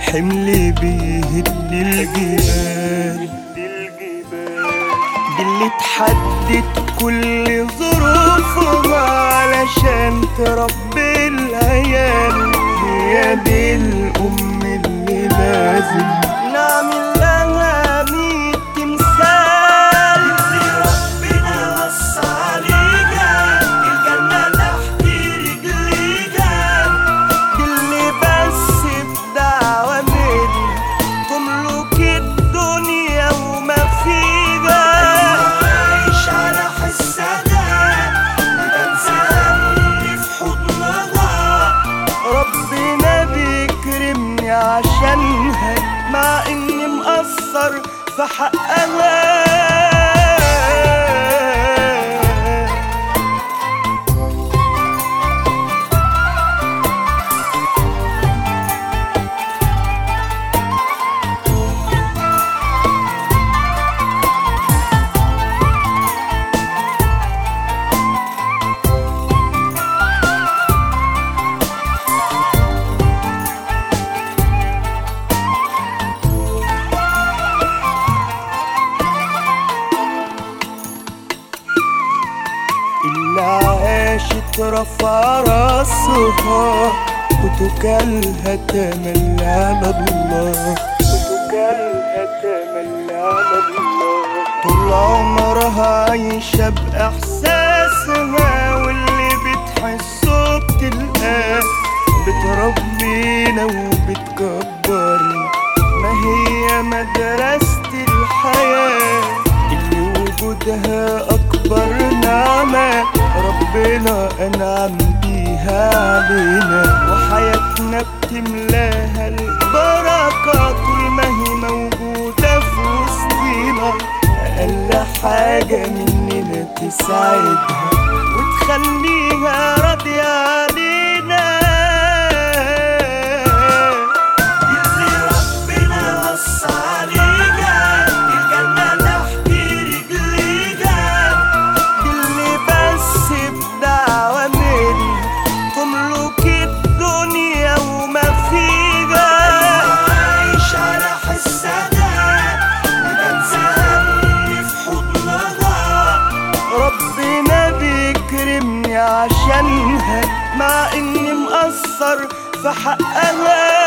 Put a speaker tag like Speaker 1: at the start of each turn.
Speaker 1: حمل بيهد الجبال دي اللي تحدد كل ظروفها علشان تربي العيال هي دي الأم اللي لازم نعمل لها مية تمثال اللي ربنا وصى عليها الجنة تحت رجليها دي اللي بس بدعوة مني تملك الدنيا وما فيها عايش على حسها بنسى همي في حضنها ربنا بيكرمني عشانها مع اني مقصر في حقها اللي عاشت رفع راسها وتكلها تملى على الله وتكلها تملى على الله طول عمرها عايشة بإحساسها واللي بتحسه بتلقاه بتربينا وبتكبرنا ما هي مدرسة الحياة اللي وجودها أكبر نعمة ربنا أنعم بيها علينا وحياتنا بتملاها البركة طول ما هي موجودة في وسطينا أقل حاجة مننا تساعدها وتخليها راضية علينا اللي ربنا وصى عليها الجنة تحت رجليها دي اللي بس بدعوة مني تملك الدنيا وما فيها عايش على حسها بنسى همي في حضنها ربنا بيكرمني عشانها مع اني مقصر في حقها